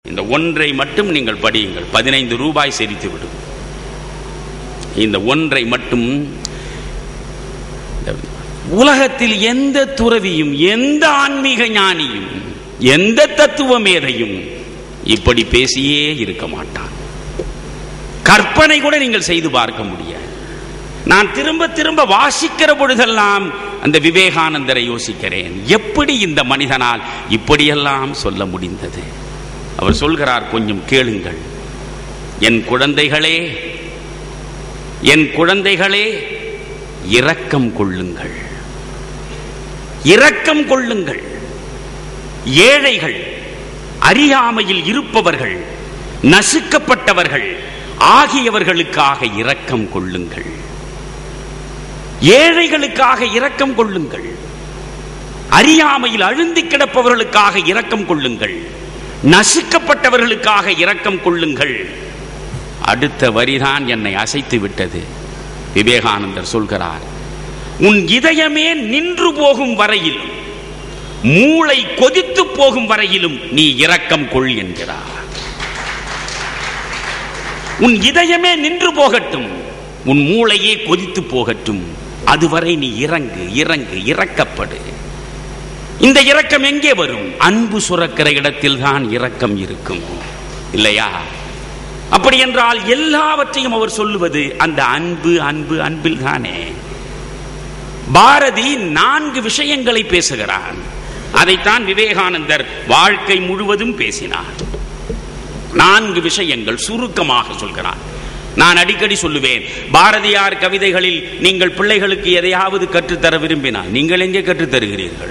இந்த ஒன்றை மட்டும் நீங்கள் படியுங்கள் பதினைந்து ரூபாய் செரித்து விடும் இந்த ஒன்றை மட்டும் உலகத்தில் எந்த துறவியும் எந்த ஆன்மீக ஞானியும் எந்த தத்துவ மேதையும் இப்படி பேசியே இருக்க மாட்டான் கற்பனை கூட நீங்கள் செய்து பார்க்க முடியாது நான் திரும்ப திரும்ப வாசிக்கிற பொழுதெல்லாம் அந்த விவேகானந்தரை யோசிக்கிறேன் எப்படி இந்த மனிதனால் இப்படியெல்லாம் சொல்ல முடிந்தது அவர் சொல்கிறார் கொஞ்சம் கேளுங்கள் என் குழந்தைகளே என் குழந்தைகளே இரக்கம் கொள்ளுங்கள் இரக்கம் கொள்ளுங்கள் ஏழைகள் அறியாமையில் இருப்பவர்கள் நசுக்கப்பட்டவர்கள் ஆகியவர்களுக்காக இரக்கம் கொள்ளுங்கள் ஏழைகளுக்காக இரக்கம் கொள்ளுங்கள் அறியாமையில் அழுந்தி கிடப்பவர்களுக்காக இரக்கம் கொள்ளுங்கள் நசுக்கப்பட்டவர்களுக்காக இரக்கம் கொள்ளுங்கள் அடுத்த வரிதான் என்னை அசைத்து விட்டது விவேகானந்தர் சொல்கிறார் உன் இதயமே நின்று போகும் வரையிலும் மூளை கொதித்து போகும் வரையிலும் நீ இரக்கம் கொள் என்கிறார் உன் இதயமே நின்று போகட்டும் உன் மூளையே கொதித்து போகட்டும் அதுவரை நீ இறங்கு இறங்கு இறக்கப்படு இந்த இரக்கம் எங்கே வரும் அன்பு சுரக்கிற இடத்தில் தான் இரக்கம் இருக்கும் இல்லையா அப்படி என்றால் எல்லாவற்றையும் அவர் சொல்லுவது அந்த அன்பு அன்பு அன்பில் தானே பாரதி நான்கு விஷயங்களை பேசுகிறான் அதைத்தான் விவேகானந்தர் வாழ்க்கை முழுவதும் பேசினார் நான்கு விஷயங்கள் சுருக்கமாக சொல்கிறான் நான் அடிக்கடி சொல்லுவேன் பாரதியார் கவிதைகளில் நீங்கள் பிள்ளைகளுக்கு எதையாவது கற்றுத்தர விரும்பினால் நீங்கள் எங்கே கற்றுத் தருகிறீர்கள்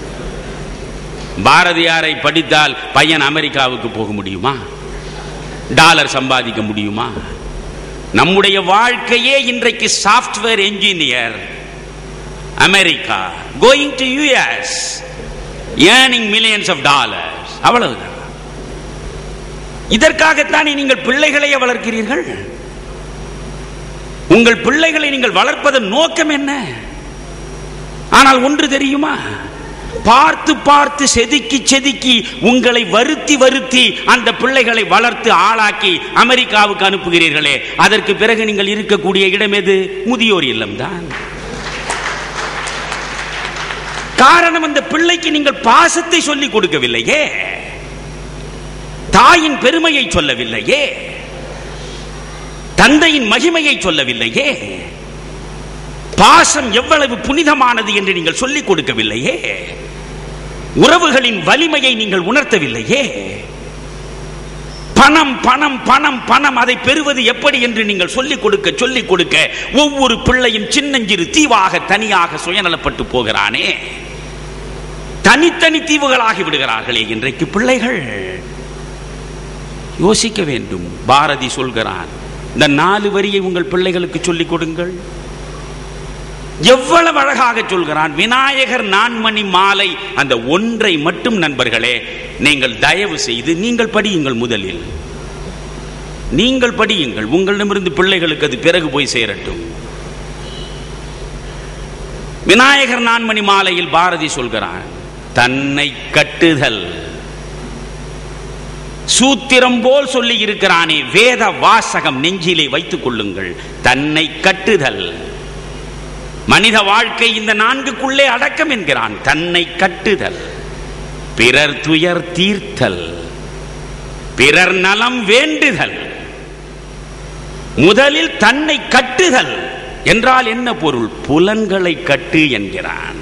பாரதியாரை படித்தால் பையன் அமெரிக்காவுக்கு போக முடியுமா டாலர் சம்பாதிக்க முடியுமா நம்முடைய வாழ்க்கையே இன்றைக்கு software engineer America going to US earning millions of dollars அவ்வளவுதான் இதற்காகத்தானே நீங்கள் பிள்ளைகளையே வளர்க்கிறீர்கள் உங்கள் பிள்ளைகளை நீங்கள் வளர்ப்பதன் நோக்கம் என்ன ஆனால் ஒன்று தெரியுமா பார்த்து பார்த்து செதுக்கி செதுக்கி உங்களை வருத்தி வருத்தி அந்த பிள்ளைகளை வளர்த்து ஆளாக்கி அமெரிக்காவுக்கு அனுப்புகிறீர்களே அதற்கு பிறகு நீங்கள் இருக்கக்கூடிய இடம் எது முதியோர் இல்லம்தான் காரணம் அந்த பிள்ளைக்கு நீங்கள் பாசத்தை சொல்லிக் கொடுக்கவில்லையே தாயின் பெருமையை சொல்லவில்லையே தந்தையின் மகிமையை சொல்லவில்லையே பாசம் எவ்வளவு புனிதமானது என்று நீங்கள் சொல்லிக் கொடுக்கவில்லையே உறவுகளின் வலிமையை நீங்கள் உணர்த்தவில்லையே பணம் பணம் பணம் பணம் அதை பெறுவது எப்படி என்று நீங்கள் சொல்லிக் கொடுக்க சொல்லிக் கொடுக்க ஒவ்வொரு பிள்ளையும் சின்னஞ்சிறு தீவாக தனியாக சுயநலப்பட்டு போகிறானே தனித்தனி தீவுகளாகி விடுகிறார்களே இன்றைக்கு பிள்ளைகள் யோசிக்க வேண்டும் பாரதி சொல்கிறான் இந்த நாலு வரியை உங்கள் பிள்ளைகளுக்கு சொல்லிக் கொடுங்கள் எவ்வளவு அழகாக சொல்கிறான் விநாயகர் நான்மணி மாலை அந்த ஒன்றை மட்டும் நண்பர்களே நீங்கள் தயவு செய்து நீங்கள் படியுங்கள் முதலில் நீங்கள் படியுங்கள் உங்களிடமிருந்து பிள்ளைகளுக்கு அது பிறகு போய் சேரட்டும் விநாயகர் நான்மணி மாலையில் பாரதி சொல்கிறான் தன்னை கட்டுதல் சூத்திரம் போல் சொல்லி இருக்கிறானே வேத வாசகம் நெஞ்சிலே வைத்துக் கொள்ளுங்கள் தன்னை கட்டுதல் மனித வாழ்க்கை இந்த நான்குக்குள்ளே அடக்கம் என்கிறான் தன்னை கட்டுதல் பிறர் துயர் தீர்த்தல் பிறர் நலம் வேண்டுதல் முதலில் தன்னை கட்டுதல் என்றால் என்ன பொருள் புலன்களை கட்டு என்கிறான்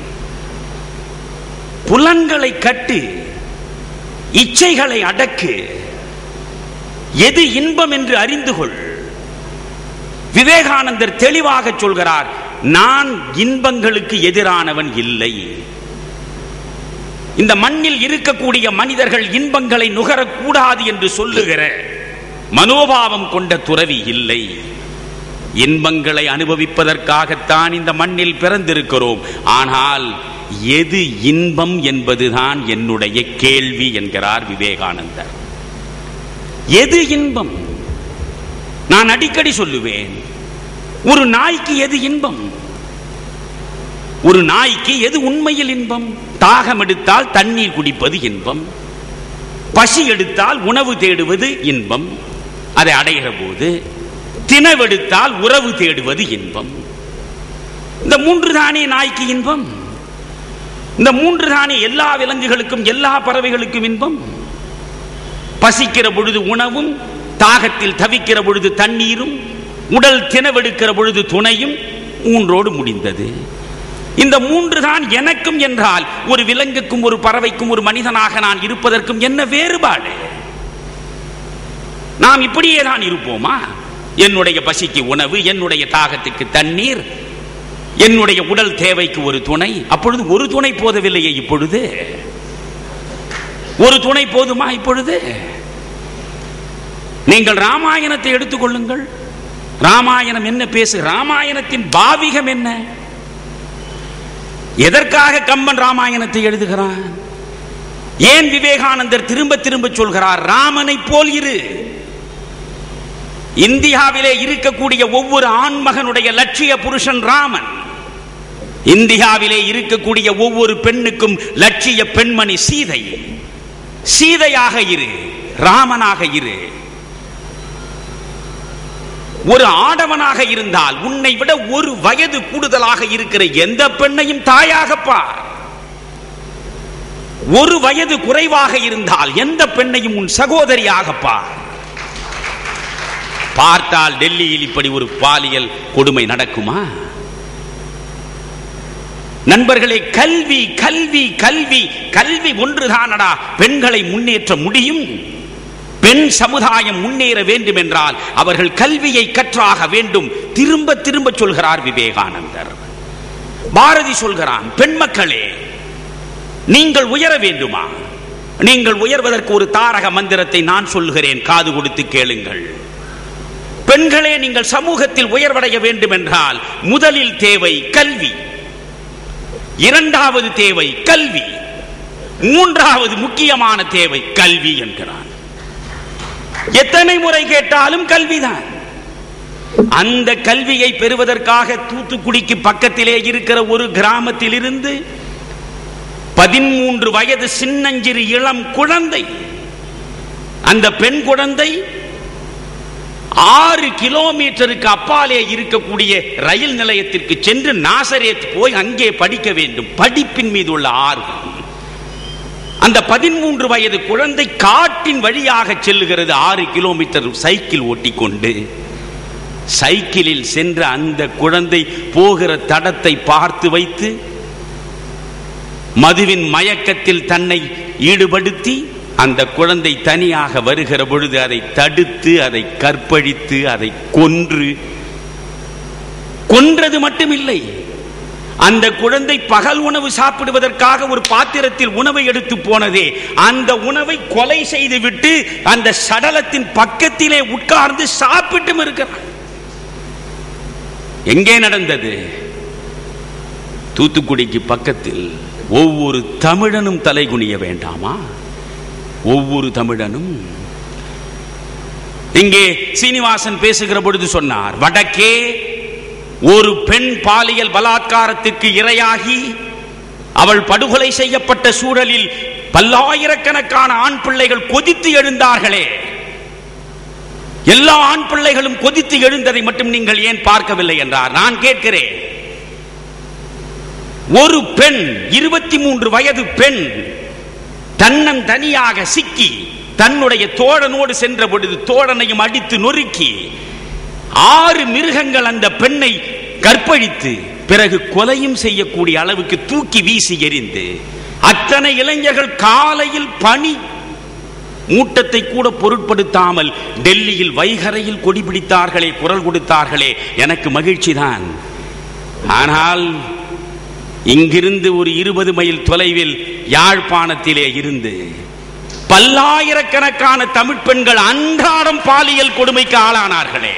புலன்களை கட்டு இச்சைகளை அடக்கு எது இன்பம் என்று அறிந்து கொள் விவேகானந்தர் தெளிவாக சொல்கிறார் நான் இன்பங்களுக்கு எதிரானவன் இல்லை இந்த மண்ணில் இருக்கக்கூடிய மனிதர்கள் இன்பங்களை நுகரக்கூடாது என்று சொல்லுகிற மனோபாவம் கொண்ட துறவி இல்லை இன்பங்களை அனுபவிப்பதற்காகத்தான் இந்த மண்ணில் பிறந்திருக்கிறோம் ஆனால் எது இன்பம் என்பதுதான் என்னுடைய கேள்வி என்கிறார் விவேகானந்தர் எது இன்பம் நான் அடிக்கடி சொல்லுவேன் ஒரு நாய்க்கு எது இன்பம் ஒரு நாய்க்கு எது உண்மையில் இன்பம் தாகம் எடுத்தால் தண்ணீர் குடிப்பது இன்பம் பசி எடுத்தால் உணவு தேடுவது இன்பம் அதை அடைகிற போது தினவெடுத்தால் உறவு தேடுவது இன்பம் இந்த மூன்று தானே நாய்க்கு இன்பம் இந்த மூன்று தானே எல்லா விலங்குகளுக்கும் எல்லா பறவைகளுக்கும் இன்பம் பசிக்கிற பொழுது உணவும் தாகத்தில் தவிக்கிற பொழுது தண்ணீரும் உடல் தினவெடுக்கிற பொழுது துணையும் மூன்றோடு முடிந்தது இந்த மூன்று தான் எனக்கும் என்றால் ஒரு விலங்குக்கும் ஒரு பறவைக்கும் ஒரு மனிதனாக நான் இருப்பதற்கும் என்ன வேறுபாடு நாம் இப்படியே தான் இருப்போமா என்னுடைய பசிக்கு உணவு என்னுடைய தாகத்துக்கு தண்ணீர் என்னுடைய உடல் தேவைக்கு ஒரு துணை அப்பொழுது ஒரு துணை போதவில்லையே இப்பொழுது ஒரு துணை போதுமா இப்பொழுது நீங்கள் ராமாயணத்தை எடுத்துக்கொள்ளுங்கள் ராமாயணம் என்ன பேசு ராமாயணத்தின் பாவிகம் என்ன எதற்காக கம்பன் ராமாயணத்தை எழுதுகிறான் ஏன் விவேகானந்தர் திரும்ப திரும்ப சொல்கிறார் ராமனை போல் இரு இந்தியாவிலே இருக்கக்கூடிய ஒவ்வொரு ஆண்மகனுடைய லட்சிய புருஷன் ராமன் இந்தியாவிலே இருக்கக்கூடிய ஒவ்வொரு பெண்ணுக்கும் லட்சிய பெண்மணி சீதை சீதையாக இரு ராமனாக இரு ஒரு ஆடவனாக இருந்தால் உன்னை விட ஒரு வயது கூடுதலாக இருக்கிற எந்த பெண்ணையும் தாயாக பார் ஒரு வயது குறைவாக இருந்தால் எந்த பெண்ணையும் உன் சகோதரியாக பார் பார்த்தால் டெல்லியில் இப்படி ஒரு பாலியல் கொடுமை நடக்குமா நண்பர்களே கல்வி கல்வி கல்வி கல்வி ஒன்றுதானடா பெண்களை முன்னேற்ற முடியும் பெண் சமுதாயம் முன்னேற வேண்டும் என்றால் அவர்கள் கல்வியை கற்றாக வேண்டும் திரும்ப திரும்ப சொல்கிறார் விவேகானந்தர் பாரதி சொல்கிறான் பெண் மக்களே நீங்கள் உயர வேண்டுமா நீங்கள் உயர்வதற்கு ஒரு தாரக மந்திரத்தை நான் சொல்கிறேன் காது கொடுத்து கேளுங்கள் பெண்களே நீங்கள் சமூகத்தில் உயர்வடைய வேண்டும் என்றால் முதலில் தேவை கல்வி இரண்டாவது தேவை கல்வி மூன்றாவது முக்கியமான தேவை கல்வி என்கிறான் எத்தனை முறை கேட்டாலும் கல்விதான் அந்த கல்வியை பெறுவதற்காக தூத்துக்குடிக்கு பக்கத்திலே இருக்கிற ஒரு கிராமத்தில் இருந்து பதிமூன்று வயது சின்னஞ்சிறு இளம் குழந்தை அந்த பெண் குழந்தை ஆறு கிலோமீட்டருக்கு அப்பாலே இருக்கக்கூடிய ரயில் நிலையத்திற்கு சென்று நாசரேத் போய் அங்கே படிக்க வேண்டும் படிப்பின் மீது உள்ள ஆர்வம் அந்த பதிமூன்று வயது குழந்தை காட்டின் வழியாக செல்லுகிறது ஆறு கிலோமீட்டர் சைக்கிள் ஓட்டிக்கொண்டு சைக்கிளில் சென்ற அந்த குழந்தை போகிற தடத்தை பார்த்து வைத்து மதுவின் மயக்கத்தில் தன்னை ஈடுபடுத்தி அந்த குழந்தை தனியாக வருகிற பொழுது அதை தடுத்து அதை கற்பழித்து அதை கொன்று கொன்றது மட்டுமில்லை அந்த குழந்தை பகல் உணவு சாப்பிடுவதற்காக ஒரு பாத்திரத்தில் உணவை எடுத்து போனதே அந்த உணவை கொலை செய்து விட்டு அந்த சடலத்தின் பக்கத்திலே உட்கார்ந்து சாப்பிட்டும் இருக்கிறான் எங்கே நடந்தது தூத்துக்குடிக்கு பக்கத்தில் ஒவ்வொரு தமிழனும் தலைகுனிய வேண்டாமா ஒவ்வொரு தமிழனும் இங்கே சீனிவாசன் பேசுகிற பொழுது சொன்னார் வடக்கே ஒரு பெண் பாலியல் பலாத்காரத்திற்கு இரையாகி அவள் படுகொலை செய்யப்பட்ட சூழலில் பல்லாயிரக்கணக்கான ஆண் பிள்ளைகள் கொதித்து எழுந்தார்களே எல்லா ஆண் பிள்ளைகளும் கொதித்து எழுந்ததை மட்டும் நீங்கள் ஏன் பார்க்கவில்லை என்றார் நான் கேட்கிறேன் ஒரு பெண் இருபத்தி மூன்று வயது பெண் தன்னன் தனியாக சிக்கி தன்னுடைய தோழனோடு சென்ற பொழுது தோழனையும் அடித்து நொறுக்கி ஆறு மிருகங்கள் அந்த பெண்ணை கற்பழித்து பிறகு கொலையும் செய்யக்கூடிய அளவுக்கு தூக்கி வீசி எறிந்து அத்தனை இளைஞர்கள் காலையில் பணி மூட்டத்தை கூட பொருட்படுத்தாமல் டெல்லியில் வைகரையில் கொடி பிடித்தார்களே குரல் கொடுத்தார்களே எனக்கு மகிழ்ச்சி தான் ஆனால் இங்கிருந்து ஒரு இருபது மைல் தொலைவில் யாழ்ப்பாணத்திலே இருந்து பல்லாயிரக்கணக்கான தமிழ் பெண்கள் அன்றாடம் பாலியல் கொடுமைக்கு ஆளானார்களே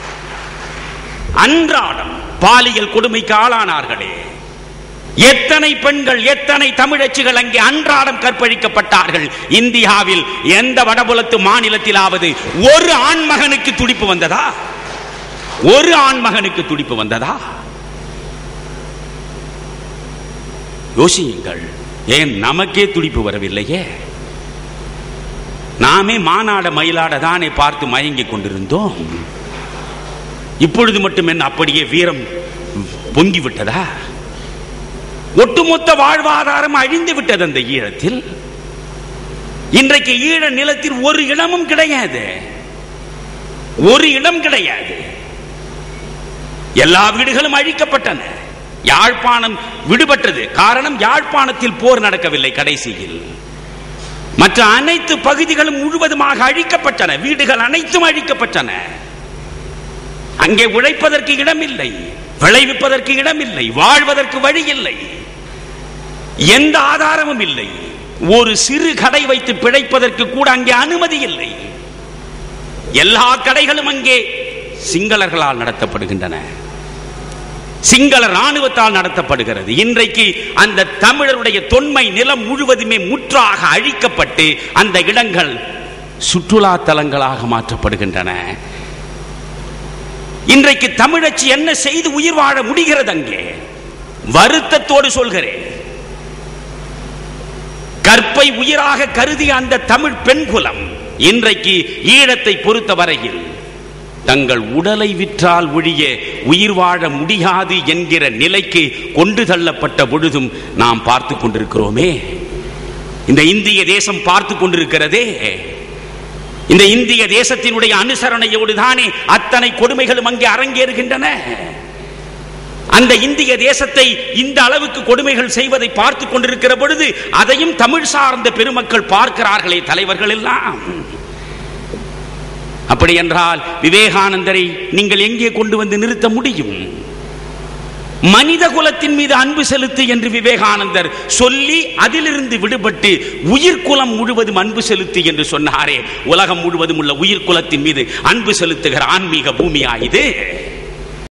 அன்றாடம் பாலியல் கொடுமைக்கு ஆளானார்களே எத்தனை பெண்கள் எத்தனை தமிழச்சிகள் அங்கே அன்றாடம் கற்பழிக்கப்பட்டார்கள் இந்தியாவில் எந்த வடபுலத்து மாநிலத்திலாவது ஒரு ஆண்மகனுக்கு துடிப்பு வந்ததா ஒரு ஆண்மகனுக்கு துடிப்பு வந்ததா யோசியுங்கள் ஏன் நமக்கே துடிப்பு வரவில்லையே நாமே மானாட மயிலாட தானே பார்த்து மயங்கிக் கொண்டிருந்தோம் இப்பொழுது மட்டும் என்ன அப்படியே வீரம் பொங்கி விட்டதா ஒட்டுமொத்த வாழ்வாதாரம் அழிந்து விட்டது அந்த ஈழத்தில் இன்றைக்கு ஈழ நிலத்தில் ஒரு இடமும் கிடையாது ஒரு இடம் கிடையாது எல்லா வீடுகளும் அழிக்கப்பட்டன யாழ்ப்பாணம் விடுபட்டது காரணம் யாழ்ப்பாணத்தில் போர் நடக்கவில்லை கடைசியில் மற்ற அனைத்து பகுதிகளும் முழுவதுமாக அழிக்கப்பட்டன வீடுகள் அனைத்தும் அழிக்கப்பட்டன அங்கே உழைப்பதற்கு இடமில்லை விளைவிப்பதற்கு இடமில்லை வாழ்வதற்கு வழி இல்லை எந்த ஆதாரமும் இல்லை ஒரு சிறு கடை வைத்து பிழைப்பதற்கு கூட அங்கே அனுமதி இல்லை எல்லா கடைகளும் அங்கே சிங்களர்களால் நடத்தப்படுகின்றன சிங்கள ராணுவத்தால் நடத்தப்படுகிறது இன்றைக்கு அந்த தமிழருடைய தொன்மை நிலம் முழுவதுமே முற்றாக அழிக்கப்பட்டு அந்த இடங்கள் சுற்றுலா தலங்களாக மாற்றப்படுகின்றன இன்றைக்கு தமிழச்சி என்ன செய்து உயிர் வாழ முடிகிறது அங்கே வருத்தத்தோடு சொல்கிறேன் கற்பை உயிராக கருதிய அந்த தமிழ் பெண் குலம் இன்றைக்கு ஈழத்தை பொறுத்த வரையில் தங்கள் உடலை விற்றால் ஒழிய உயிர் வாழ முடியாது என்கிற நிலைக்கு கொண்டு தள்ளப்பட்ட பொழுதும் நாம் பார்த்து கொண்டிருக்கிறோமே இந்த இந்திய தேசம் பார்த்து கொண்டிருக்கிறதே இந்த இந்திய தேசத்தினுடைய அனுசரணையோடு தானே அத்தனை கொடுமைகளும் அங்கே அரங்கேறுகின்றன அந்த இந்திய தேசத்தை இந்த அளவுக்கு கொடுமைகள் செய்வதை பார்த்து கொண்டிருக்கிற பொழுது அதையும் தமிழ் சார்ந்த பெருமக்கள் பார்க்கிறார்களே தலைவர்கள் எல்லாம் அப்படி என்றால் விவேகானந்தரை நீங்கள் எங்கே கொண்டு வந்து நிறுத்த முடியும் மனித குலத்தின் மீது அன்பு செலுத்து என்று விவேகானந்தர் சொல்லி அதிலிருந்து விடுபட்டு உயிர் குலம் முழுவதும் அன்பு செலுத்து என்று சொன்னாரே உலகம் முழுவதும் உள்ள உயிர் குலத்தின் மீது அன்பு செலுத்துகிற ஆன்மீக பூமியா இது